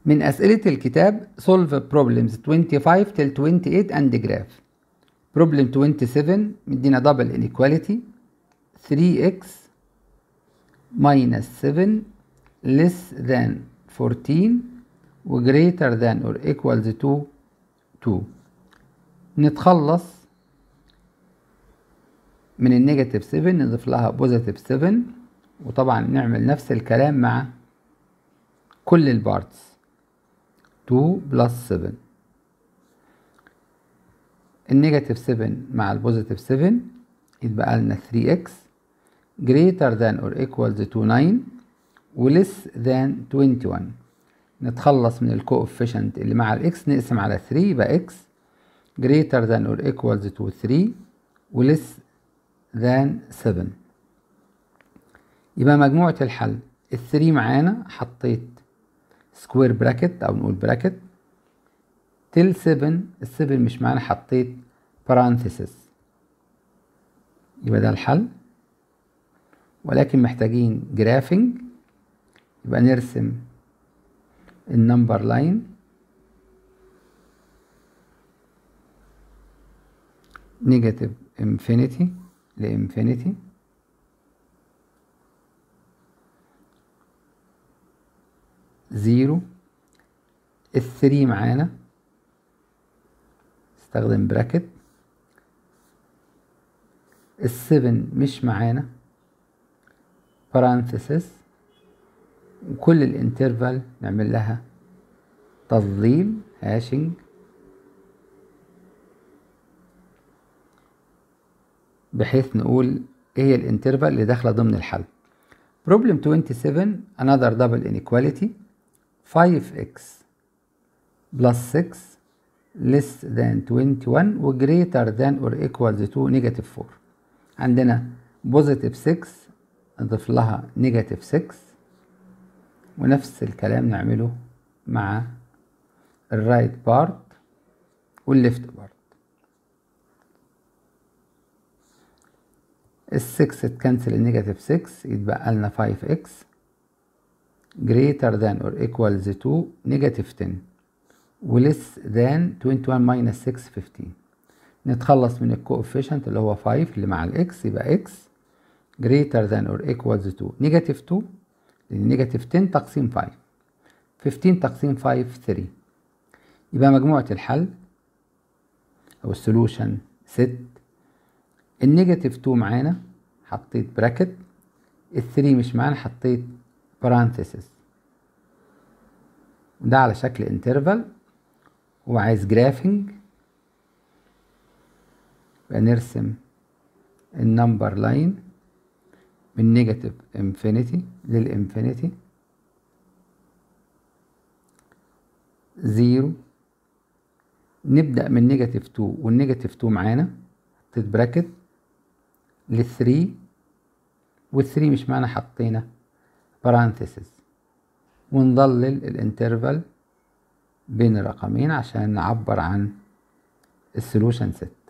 من أسئلة الكتاب solve problems 25 till 28 and graph problem 27 مدينا double inequality 3x minus 7 less than 14 و greater than or equals to 2 نتخلص من النيجاتيف 7 نضيف لها بوزيتيف 7 وطبعا نعمل نفس الكلام مع كل البارتس 2 بلس 7 النيجاتيف 7 مع البوزيتيف 7 يتبقى لنا 3x greater than or equals to 9 و less than 21 نتخلص من الكوفيشنت اللي مع الاكس نقسم على 3 يبقى x greater than or equals to 3 و less than 7 يبقى مجموعة الحل ال 3 معانا حطيت سكوير براكت او نقول براكت تل 7 ال 7 مش معانا حطيت بارانثيسس يبقى ده الحل ولكن محتاجين جرافنج يبقى نرسم النمبر لاين نيجاتيف انفينيتي لانفينيتي زيرو الثري معانا استخدم براكت السفن مش معانا بارانثيسس وكل الانترفال نعمل لها تظليل هاشنج بحيث نقول ايه هي الانترفال اللي داخله ضمن الحل problem 27 another double inequality 5x plus 6 less than 21 و greater than or equals to negative 4 عندنا positive 6 نضيف لها negative 6 ونفس الكلام نعمله مع الرايت بارت والليفت بارت السكس تكنسل النيجاتيف 6 يتبقى لنا 5x greater than or equals to negative 10 و less than 21 minus 6 15 نتخلص من الكوفيشنت اللي هو 5 اللي مع الاكس يبقى x greater than or equals to negative 2 لان نيجاتيف 10 تقسيم 5 15 تقسيم 5 3 يبقى مجموعة الحل أو السولوشن ست النيجاتيف 2 معانا حطيت براكت الثري مش معانا حطيت بارانثيسس ده على شكل انترفال وعايز جرافنج يبقى نرسم النمبر لاين من نيجاتيف انفينيتي للانفينيتي زيرو نبدأ من نيجاتيف 2 والنيجاتيف 2 معانا حطيت براكت للثري والثري مش معانا حطينا بارانثيسز ونضلل الانترفال بين الرقمين عشان نعبر عن السولوشن ست